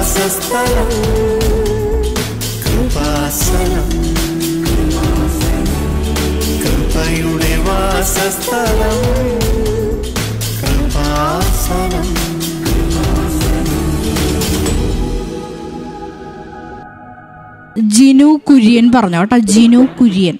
വാസസ്ഥലം കൃപാസനം കൃപയുടെ വാസസ്ഥലം കൃപാസനം ജിനു കുര്യൻ പറഞ്ഞു കേട്ടോ ജിനു കുര്യൻ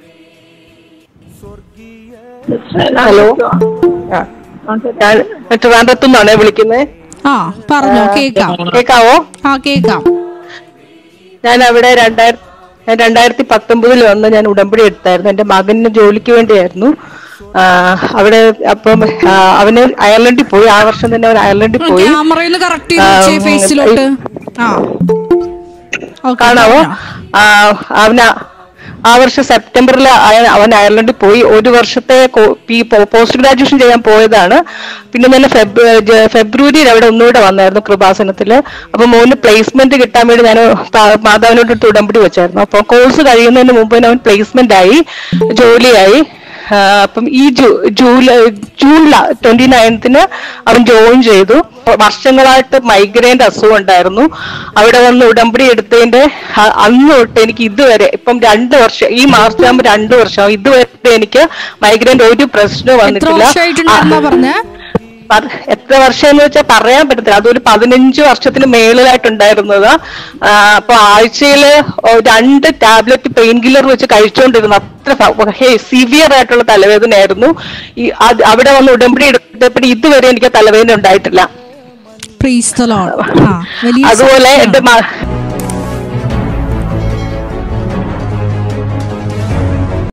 ഹലോ ആ. ഞാൻ ട്രിവാൻഡ്രത്തു നിന്നാണേ വിളിക്കുന്നത് ആ പറഞ്ഞോ കേക്കാം കേക്കാവോ ആ കേക്കാം ഞാൻ അവിടെ രണ്ടായിരത്തി ഞാൻ രണ്ടായിരത്തി പത്തൊമ്പതിൽ വന്ന് ഞാൻ ഉടമ്പടി എടുത്തായിരുന്നു എന്റെ മകന് ജോലിക്ക് വേണ്ടിയായിരുന്നു ആ, അവിടെ അപ്പം ആ, അവന് അയർലൻഡിൽ പോയി ആ വർഷം തന്നെ അവൻ അയർലൻഡിൽ പോയി ക്യാമറയിൽ കറക്റ്റ് ചെയ്ത് ഫേസിലോട്ട് ആ ഓക്കെ കാണാവോ ആ, അവന് ആ വർഷം സെപ്റ്റംബറിൽ അയ- അവൻ അയർലൻഡിൽ പോയി ഒരു വർഷത്തെ കോ- പി- പോ- പോസ്റ്റ് ഗ്രാജുവേഷൻ ചെയ്യാൻ പോയതാണ് പിന്നെ ഞാൻ ഫെബ് ജ- ഫെബ്രുവരിയിൽ അവിടെ ഒന്നുകൂടെ വന്നായിരുന്നു കൃപാസനത്തില് അപ്പൊ മോന് പ്ലേസ്മെന്റ് കിട്ടാൻ വേണ്ടി ഞാൻ മാതാവിനോട് ഇട്ട് ഉടമ്പടി വെച്ചായിരുന്നു അപ്പൊ കോഴ്സ് കഴിയുന്നതിന് മുമ്പ് തന്നെ അവൻ പ്ലേസ്മെന്റ് ആയി ജോലിയായി ആ, അപ്പം ഈ ജൂ- ജൂലൈ ജൂൺ ട്വന്റി നയൻത്തിന് അവൻ ജോയിൻ ചെയ്തു വർഷങ്ങളായിട്ട് മൈഗ്രെയിന്റെ അസുഖം ഉണ്ടായിരുന്നു അവിടെ വന്ന് ഉടമ്പടി എടുത്തതിന്റെ അ- അന്ന് തൊട്ട് എനിക്ക് ഇതുവരെ ഇപ്പം രണ്ട് വർഷം ഈ മാർച്ച് ആകുമ്പോൾ രണ്ട് വർഷം ഇതുവരെ എനിക്ക് മൈഗ്രെയിന്റെ ഒരു പ്രശ്നവും എത്ര വന്നിട്ടില്ല വർഷമായിട്ടുണ്ടെന്നാ പറഞ്ഞേ പത്- എത്ര വർഷം എന്ന് വെച്ചാൽ പറയാൻ പറ്റത്തില്ല അതൊരു പതിനഞ്ച് വർഷത്തിന് മേളിലായിട്ടുണ്ടായിരുന്നത് ആ, അപ്പൊ ആഴ്ചയില് ഓ, രണ്ട് ടാബ്ലറ്റ് പെയിൻ കില്ലർ വെച്ച് കഴിച്ചുകൊണ്ടിരുന്നു അത്ര സിവിയർ ആയിട്ടുള്ള തലവേദനയായിരുന്നു ഈ അത് അവിടെ വന്ന് ഉടമ്പടി എടുത്തപ്പോൾ ഇതുവരെ എനിക്ക് ആ തലവേദന ഉണ്ടായിട്ടില്ല പ്രീസ് ദ ലോർഡ് ആ വലിയ അതുപോലെ സത്യമാണ്. എന്റെ മ-